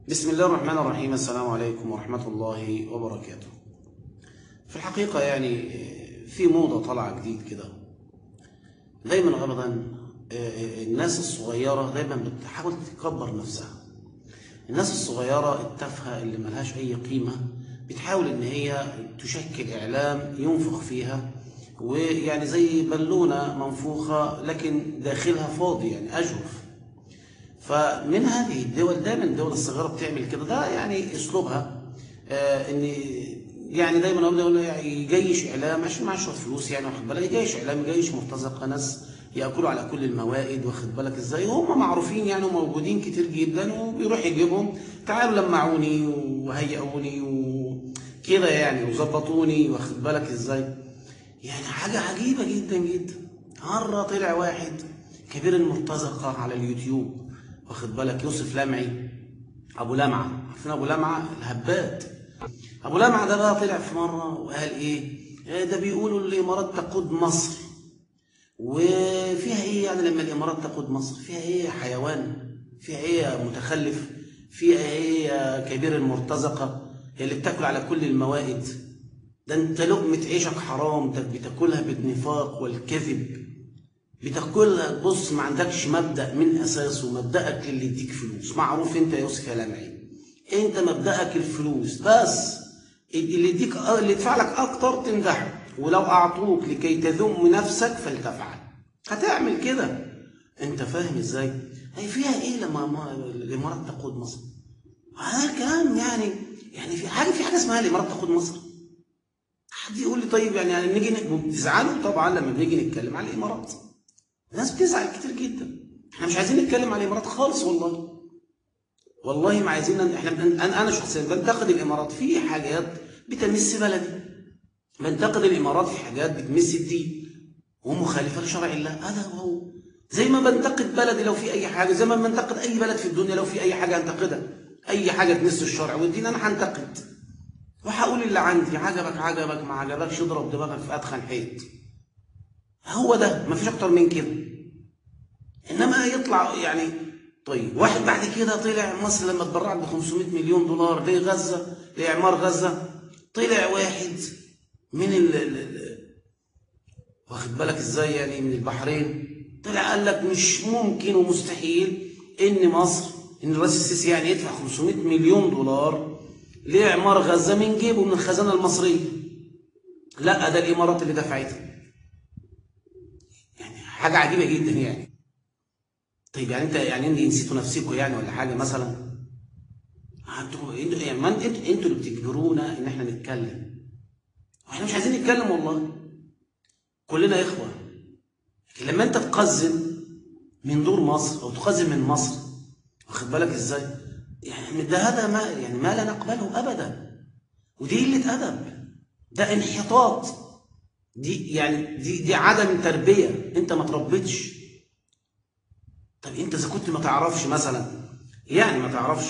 بسم الله الرحمن الرحيم السلام عليكم ورحمة الله وبركاته في الحقيقة يعني في موضة طالعة جديد كده دايما أبدا الناس الصغيرة دايما بتحاول تكبر نفسها الناس الصغيرة التافهة اللي ملهاش أي قيمة بتحاول إن هي تشكل إعلام ينفخ فيها ويعني زي بالونة منفوخة لكن داخلها فاضي يعني أجوف فمن هذه الدول دايما الدول الصغيره بتعمل كده ده يعني اسلوبها آه ان يعني دايما اقول يعني يجيش اعلام عشان معاه شويه فلوس يعني واخد بالك يجيش اعلام يجيش مرتزقه ناس ياكلوا على كل الموائد واخد بالك ازاي هم معروفين يعني وموجودين كتير جدا وبيروح يجيبهم تعالوا لمعوني وهيئوني وكده يعني وظبطوني واخد بالك ازاي يعني حاجه عجيبه جدا جدا مره طلع واحد كبير المرتزقه على اليوتيوب واخد بالك يوسف لمعي ابو لمعه عارفين ابو لمعه الهبات ابو لمعه ده بقى طلع في مره وقال ايه ده بيقولوا الامارات تقود مصر وفيها ايه يعني لما الامارات تقود مصر فيها ايه حيوان فيها ايه متخلف فيها ايه كبير المرتزقه اللي بتاكل على كل الموائد ده انت لقمه عيشك حرام ده بتاكلها بالنفاق والكذب بتاكلها بص ما عندكش مبدا من اساسه مبداك اللي يديك فلوس معروف انت يا يوسف يا لمعي انت مبداك الفلوس بس اللي يديك اللي يدفع لك اكتر تمدحه ولو اعطوك لكي تذم نفسك فلتفعل هتعمل كده انت فاهم ازاي هي فيها ايه لما الامارات تقود مصر هذا كلام يعني يعني في حاجه في حاجه اسمها الامارات تقود مصر حد يقول لي طيب يعني, يعني نيجي بتزعلوا طبعا لما بنيجي نتكلم على الامارات الناس بتزعل كتير جدا احنا مش عايزين نتكلم على الامارات خالص والله والله ما عايزين احنا انا انا شخصيا بنتقد الامارات في حاجات بتمس بلدي بنتقد الامارات في حاجات بتمس الدين ومخالفه لشرع الله هذا هو زي ما بنتقد بلدي لو في اي حاجه زي ما بنتقد اي بلد في الدنيا لو في اي حاجه انتقدها اي حاجه تمس الشرع والدين انا هنتقد وهقول اللي عندي عجبك عجبك ما عجبكش اضرب دماغك في ادخن حيط هو ده ما فيش اكتر من كده انما يطلع يعني طيب واحد بعد كده طلع مصر لما اتبرعت ب 500 مليون دولار لغزه لاعمار غزه طلع واحد من ال ال واخد بالك ازاي يعني من البحرين طلع قال لك مش ممكن ومستحيل ان مصر ان الرئيس السيسي يعني يدفع 500 مليون دولار لاعمار غزه من جيبه من الخزانه المصريه لا ده الامارات اللي دفعتها حاجة عجيبة جدا يعني طيب يعني انت يعني انت نسيتوا نفسكم يعني ولا حاجة مثلا انتوا انتوا يعني ما انتوا انتوا اللي بتجبرونا ان احنا نتكلم واحنا مش عايزين نتكلم والله كلنا اخوة لكن لما انت تقزم من دور مصر او تقزم من مصر واخد بالك ازاي يعني ده هذا ما يعني ما لا نقبله ابدا ودي قله ادب ده انحطاط دي يعني دي دي عدم تربيه انت ما تربيتش طب انت اذا كنت ما تعرفش مثلا يعني ما تعرفش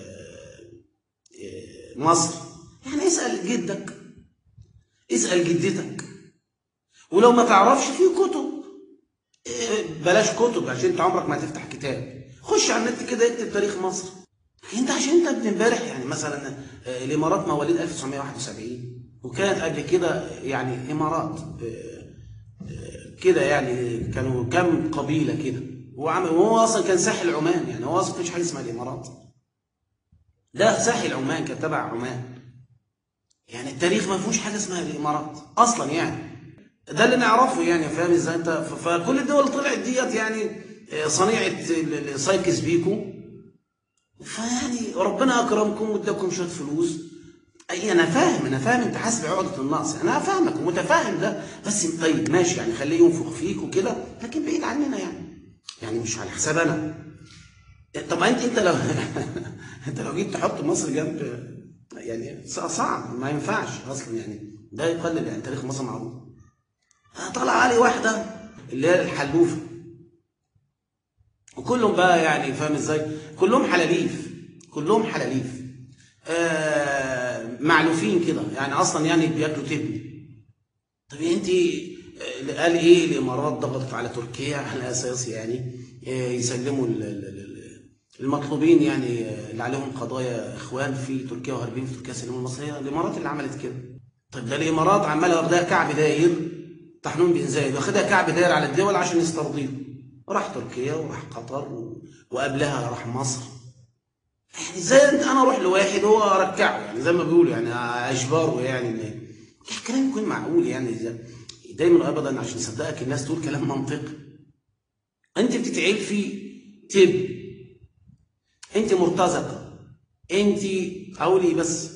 مصر يعني اسال جدك اسال جدتك ولو ما تعرفش في كتب بلاش كتب عشان انت عمرك ما هتفتح كتاب خش على النت كده اكتب تاريخ مصر انت عشان انت ابن امبارح يعني مثلا الامارات مواليد 1971 وكانت قبل كده يعني امارات كده يعني كانوا كم قبيله كده وهو اصلا كان ساحل عمان يعني هو اصلا مفيش حاجه اسمها الامارات ده ساحل عمان كان تبع عمان يعني التاريخ ما فيهوش حاجه اسمها الامارات اصلا يعني ده اللي نعرفه يعني فاهم ازاي انت فكل الدول طلعت ديت يعني صنيعه سايكس بيكو فيعني ربنا اكرمكم واداكم شويه فلوس اي انا فاهم انا فاهم انت حاسس بعقده النقص انا فاهمك ومتفاهم ده بس طيب ماشي يعني خليه ينفخ فيك وكده لكن بعيد عننا يعني يعني مش على حساب انا طب انت انت لو انت لو جيت تحط مصر جنب يعني صعب ما ينفعش اصلا يعني ده يقلل يعني تاريخ مصر معروف طلع علي واحده اللي هي الحلوفه وكلهم بقى يعني فاهم ازاي كلهم حلاليف كلهم حلاليف آه معلوفين كده يعني اصلا يعني بياكلوا تبن طب انت قال ايه الامارات ضغطت على تركيا على اساس يعني يسلموا المطلوبين يعني اللي عليهم قضايا اخوان في تركيا وهاربين في تركيا سلموا المصريه الامارات اللي عملت كده طيب ده الامارات عماله واخداها كعب داير طحنون بن زايد واخدها كعب داير على الدول عشان يسترضيه راح تركيا وراح قطر و... وقبلها راح مصر يعني ازاي انت انا اروح لواحد هو اركعه يعني زي ما بيقولوا يعني اجباره يعني ان الكلام يكون معقول يعني دايما ابدا عشان صدقك الناس تقول كلام منطقي انت بتتعيب في تب انت مرتزقه انت قولي بس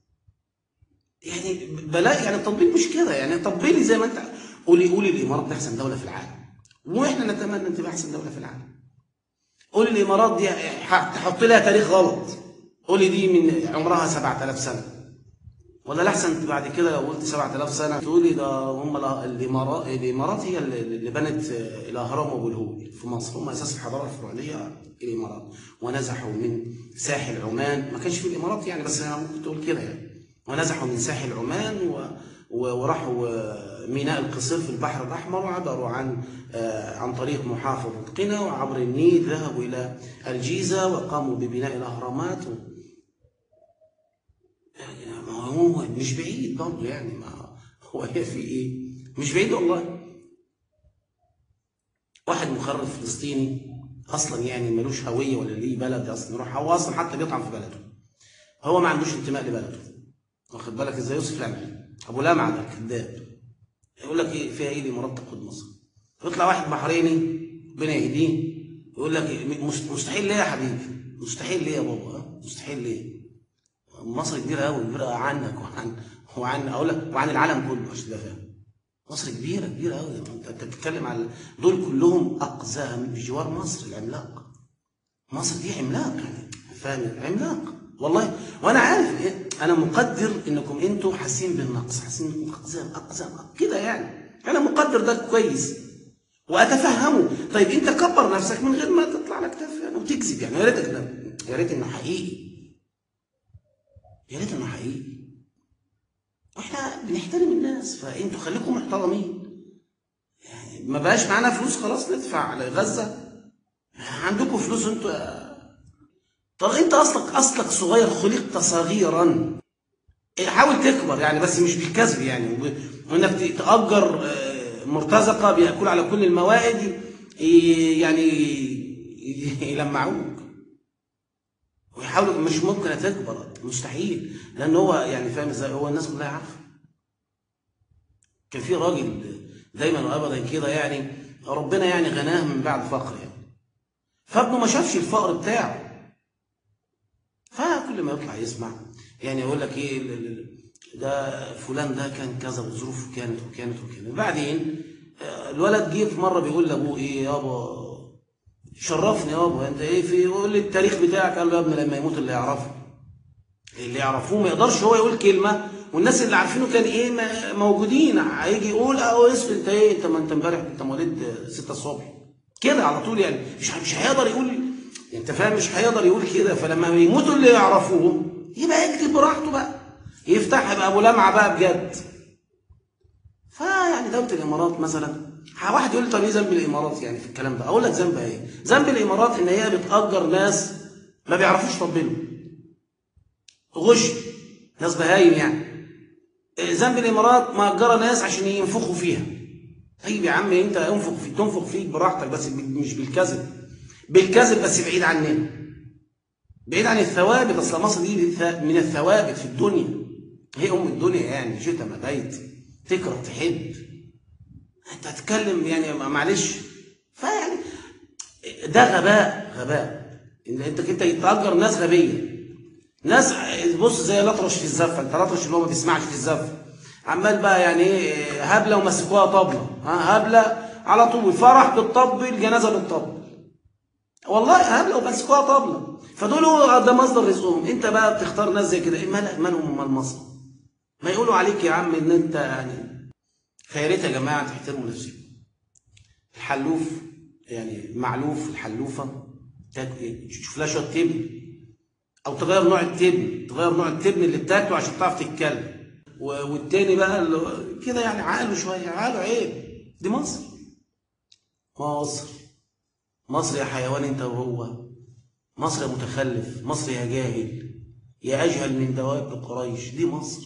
يعني بلا يعني التطبيق مش كده يعني طبقي زي ما انت قولي قولي الامارات دي احسن دوله في العالم واحنا نتمنى ان تبقى احسن دوله في العالم قولي الامارات دي تحط لها تاريخ غلط قولي دي من عمرها 7000 سنه ولا الاحسن بعد كده لو قلت 7000 سنه تقولي ده هم الامارات الامارات هي اللي بنت الاهرام وابو الهول في مصر هم اساس الحضاره الفرعونيه الامارات ونزحوا من ساحل عمان ما كانش في الامارات يعني بس انا ممكن تقول كده يعني ونزحوا من ساحل عمان و وراحوا ميناء القصير في البحر الأحمر وعبروا عن عن طريق محافظة قنا وعبر النيل ذهبوا إلى الجيزة وقاموا ببناء الأهرامات ما هو مش بعيد برضه يعني ما هو هي في إيه؟ مش بعيد والله واحد مخرج فلسطيني أصلا يعني ملوش هوية ولا ليه بلد أصلا يروح هو أصلا حتى بيطعن في بلده هو ما عندوش انتماء لبلده واخد بالك ازاي يوسف العمري ابو لمعه ده كذاب يقول لك ايه فيها ايه الامارات تقود مصر يطلع واحد بحريني ربنا يهديه يقول لك إيه مستحيل ليه يا حبيبي مستحيل ليه يا بابا مستحيل ليه مصر كبيره قوي كبيره عنك وعن وعن اقول لك وعن العالم كله عشان تبقى فاهم مصر كبيره كبيره قوي انت بتتكلم على دول كلهم اقزام بجوار مصر العملاق مصر دي عملاق يعني فاهم عملاق والله وانا عارف إيه؟ انا مقدر انكم انتوا حاسين بالنقص حاسين انكم اقزام اقزام كده يعني انا مقدر ده كويس واتفهمه طيب انت كبر نفسك من غير ما تطلع لك تفهم وتكذب يعني يا ريتك يا ريت انه حقيقي يا ريت انه حقيقي واحنا بنحترم الناس فانتوا خليكم محترمين يعني ما بقاش معانا فلوس خلاص ندفع على غزه عندكم فلوس انتوا طب انت اصلك اصلك صغير خلقت صغيرا حاول تكبر يعني بس مش بالكذب يعني وانك تأجر مرتزقه بياكل على كل الموائد يعني يلمعوك ويحاولوا مش ممكن تكبر مستحيل لان هو يعني فاهم ازاي هو الناس كلها عارفه كان في راجل دايما وابدا كده يعني ربنا يعني غناه من بعد فقر يعني فابنه ما شافش الفقر بتاعه فكل ما يطلع يسمع يعني يقول لك ايه ده فلان ده كان كذا وظروفه كانت وكانت وكانت بعدين الولد جه في مره بيقول لابوه ايه يابا شرفني يابا انت ايه في يقول لي التاريخ بتاعك قال له يا ابني لما يموت اللي يعرفه اللي يعرفوه ما يقدرش هو يقول كلمه والناس اللي عارفينه كان ايه موجودين هيجي يقول اه اسف انت ايه انت ما انت امبارح انت مواليد 6 الصبح كده على طول يعني مش مش هيقدر يقول انت فاهم مش هيقدر يقول كده فلما يموتوا اللي يعرفوه يبقى يكتب براحته بقى يفتح يبقى ابو لمعه بقى بجد فيعني دوله الامارات مثلا واحد يقول لي طب ايه ذنب الامارات يعني في الكلام ده اقول لك ذنبها ايه ذنب الامارات ان هي بتاجر ناس ما بيعرفوش يطبلوا غش ناس بهايم يعني ذنب الامارات مأجره ناس عشان ينفخوا فيها طيب يا عم انت انفخ في تنفخ فيك براحتك بس مش بالكذب بالكذب بس بعيد عننا بعيد عن الثوابت اصل مصر دي من الثوابت في الدنيا هي ام الدنيا يعني شئت ما بيت تكره تحب انت هتتكلم يعني معلش فيعني ده غباء غباء انت انت تأجر ناس غبيه ناس بص زي الاطرش في الزفه انت الاطرش اللي هو ما بيسمعش في الزفه عمال بقى يعني ايه هبله ومسكوها طبله ها هبله على طول فرح بالطبل جنازه بالطبل والله هبله ومسكوها طبله فدول هو ده مصدر رزقهم انت بقى بتختار ناس زي كده مالك مالهم امال مصر ما يقولوا عليك يا عم ان انت يعني فيا ريت يا جماعه تحترموا نفسكم الحلوف يعني المعلوف الحلوفه تشوف لها شويه تبن او تغير نوع التبن تغير نوع التبن اللي بتاكله عشان تعرف تتكلم والتاني بقى كده يعني عقله شويه عقله عيب دي مصر مصر مصر يا حيوان انت وهو مصر يا متخلف مصر يا جاهل يا أجهل من دواب قريش دي مصر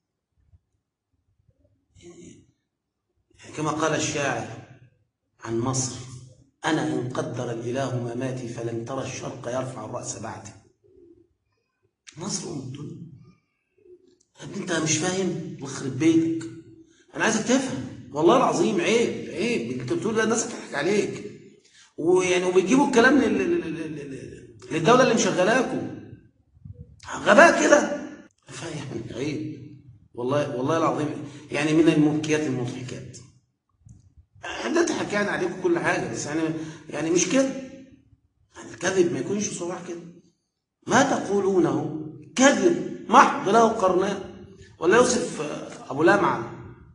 كما قال الشاعر عن مصر أنا إن قدر الإله مماتي فلن ترى الشرق يرفع الرأس بعدي مصر أم الدنيا أنت مش فاهم وخرب بيتك أنا عايزك تفهم والله العظيم عيب عيب أنت بتقول ده الناس بتضحك عليك ويعني وبيجيبوا الكلام للدولة اللي مشغلاكم غباء كده فيعني عيب والله والله العظيم يعني من المبكيات المضحكات بنضحك يعني عليكم كل حاجة بس يعني يعني مش كده يعني الكذب ما يكونش صباح كده ما تقولونه كذب محض له قرنان ولا يوسف أبو لمعة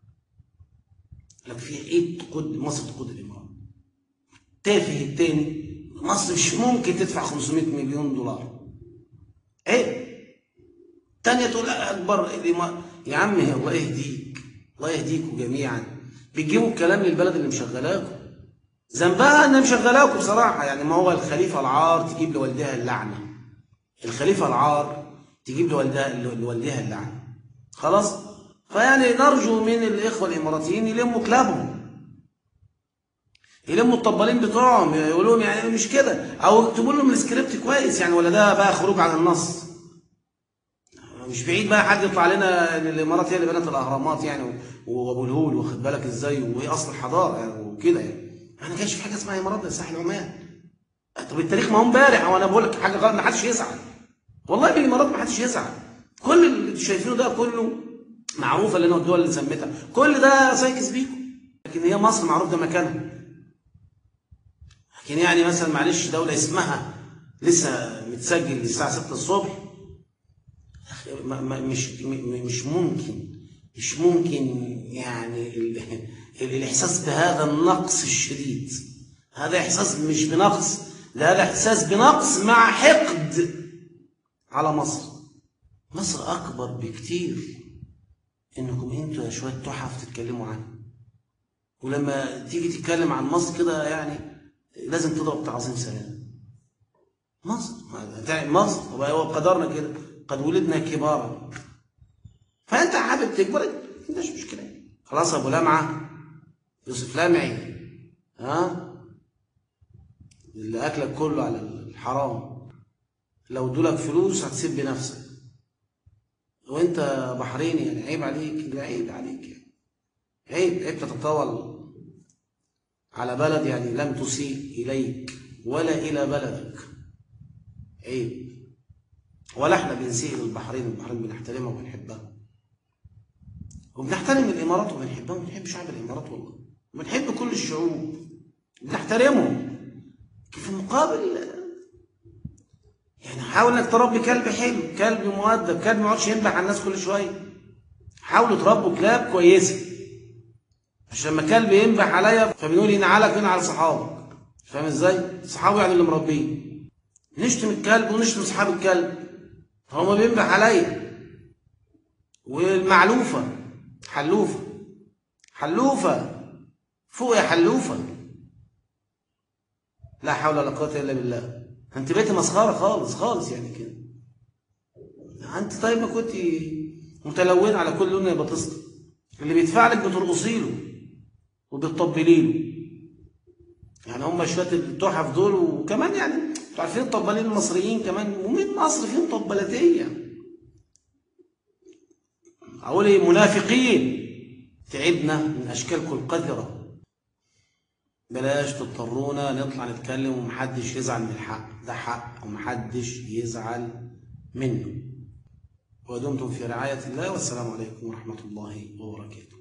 لك في عيد تقود مصر تقود الإمارات تافه التاني مصر مش ممكن تدفع 500 مليون دولار عيب تانية تقول أكبر الإمارات يا عمي الله يهديك الله يهديكم جميعا بتجيبوا الكلام للبلد اللي مشغلاكم ذنبها انها مشغلاكم بصراحه يعني ما هو الخليفه العار تجيب لوالدها اللعنه الخليفه العار تجيب لوالدها لوالدها اللعنه خلاص فيعني نرجو من الاخوه الاماراتيين يلموا كلابهم يلموا الطبالين بتوعهم يقولوا لهم يعني مش كده او يكتبوا لهم السكريبت كويس يعني ولا ده بقى خروج عن النص مش بعيد بقى حد يطلع لنا ان الامارات هي اللي بنت الاهرامات يعني وابو الهول واخد بالك ازاي وهي اصل الحضاره يعني وكده يعني انا كانش في حاجه اسمها امارات ده ساحل عمان طب التاريخ ما هو امبارح وانا بقول لك حاجه غلط ما حدش يزعل والله بالامارات ما حدش يزعل كل اللي شايفينه ده كله معروفه لان الدول اللي سميتها كل ده سايكس بيكو لكن هي مصر معروف ده مكانها لكن يعني مثلا معلش دوله اسمها لسه متسجل الساعه 6 الصبح مش مش ممكن مش ممكن يعني الإحساس بهذا النقص الشديد هذا إحساس مش بنقص لا هذا إحساس بنقص مع حقد على مصر مصر أكبر بكتير إنكم أنتوا يا شوية تحف تتكلموا عنها ولما تيجي تتكلم عن مصر كده يعني لازم تضرب تعظيم سلام مصر مصر هو قدرنا كده قد ولدنا كبارا فانت حابب تكبر ما عندكش مشكله خلاص ابو لمعه يوسف لمعي ها اللي اكلك كله على الحرام لو ادولك فلوس هتسيب بنفسك وانت بحريني يعني عيب عليك عيب عليك يعني عيب عيب تتطاول على بلد يعني لم تسيء اليك ولا الى بلدك عيب ولا احنا بنسيء للبحرين البحرين بنحترمها وبنحبها وبنحترم الامارات وبنحبها وبنحب شعب الامارات والله وبنحب كل الشعوب بنحترمهم في المقابل يعني حاول انك تربي كلب حلو كلب مؤدب كلب ما يقعدش ينبح على الناس كل شويه حاولوا تربوا كلاب كويسه مش لما كلب ينبح عليا فبنقول ينعلك ينعل صحابك فاهم ازاي؟ صحابه يعني اللي مربيه نشتم الكلب ونشتم اصحاب الكلب هما بينبح عليا والمعلوفه حلوفه حلوفه فوق يا حلوفه لا حول ولا قوه الا بالله انت بقيتي مسخره خالص خالص يعني كده انت طيب ما كنت متلونه على كل لون يبقى تصل اللي بيدفع لك بترقصي له وبتطبلي له يعني هم شويه التحف دول وكمان يعني انتوا عارفين الطبالين المصريين كمان ومين مصر فيهم طبلاتيه اقول ايه منافقين تعبنا من اشكالكم القذره بلاش تضطرونا نطلع نتكلم ومحدش يزعل من الحق ده حق ومحدش يزعل منه ودمتم في رعاية الله والسلام عليكم ورحمة الله وبركاته